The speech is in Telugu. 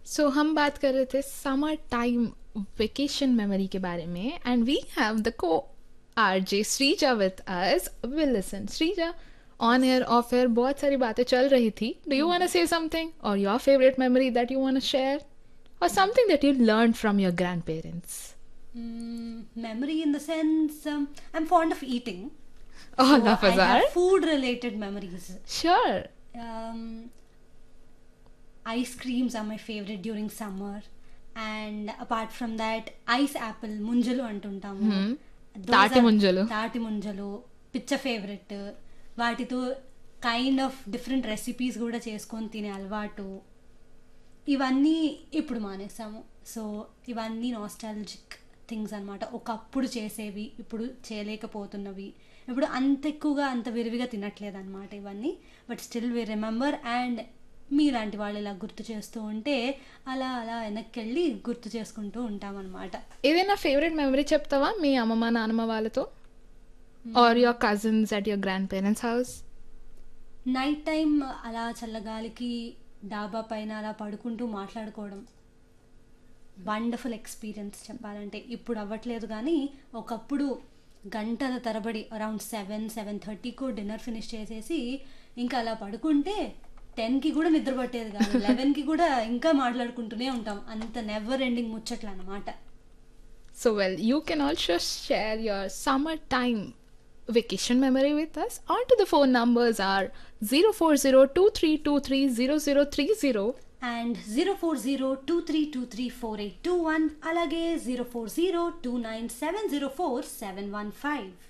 सो हम बात कर रहे थे समर टाइम वेकेशन मेमोरी के बारे में and we have the co R J Sreeja with us will listen Sreeja on air off air बहुत सारी बातें चल रही थी do you want say something or your favourite memory that you want share or something that you learn from your grand parents Mm, memory in the sense um, I'm fond of eating. All So of us I have are. food related memories. Sure. Um, ice creams are my favorite during summer. And apart from that, ice apple, munjalu అంటుంటాము Hmm. Those తాటి are- ముంజలు. తాటి ముంజలు పిచ్చ ఫేవరెట్ వాటితో కైండ్ ఆఫ్ డిఫరెంట్ రెసిపీస్ కూడా చేసుకొని తినే అలవాటు ఇవన్నీ ఇప్పుడు మానేసాము సో ఇవన్నీ నాస్టాలజిక్ థింగ్స్ అన్నమాట ఒకప్పుడు చేసేవి ఇప్పుడు చేయలేకపోతున్నవి ఇప్పుడు అంత ఎక్కువగా అంత విరివిగా తినట్లేదు అనమాట ఇవన్నీ but still we remember and మీలాంటి వాళ్ళు ఇలా గుర్తు చేస్తూ ఉంటే అలా అలా వెనక్కి వెళ్ళి గుర్తు చేసుకుంటూ ఉంటామన్నమాట ఏదైనా ఫేవరెట్ మెమరీ చెప్తావా మీ అమ్మమ్మ నాన్నమ్మ వాళ్ళతో or your cousins at your grand parents house night time అలా చల్లగాలికి డాబా పైన అలా పడుకుంటూ మాట్లాడుకోవడం వండర్ఫుల్ ఎక్స్పీరియన్స్ చెప్పాలంటే ఇప్పుడు అవ్వట్లేదు కానీ ఒకప్పుడు గంటల తరబడి అరౌండ్ సెవెన్ సెవెన్ థర్టీకు డిన్నర్ ఫినిష్ చేసేసి ఇంకా అలా పడుకుంటే టెన్కి కూడా నిద్ర పట్టేది కాదు లెవెన్కి కూడా ఇంకా మాట్లాడుకుంటూనే ఉంటాం అంత నెవర్ ఎండింగ్ ముచ్చట్లు అనమాట So, well, you can also share your summertime vacation memory with us. On to the phone numbers are 040-2323-0030 and zero four zero two three two three four eight two one అలాగే zero four zero two nine seven zero four seven one five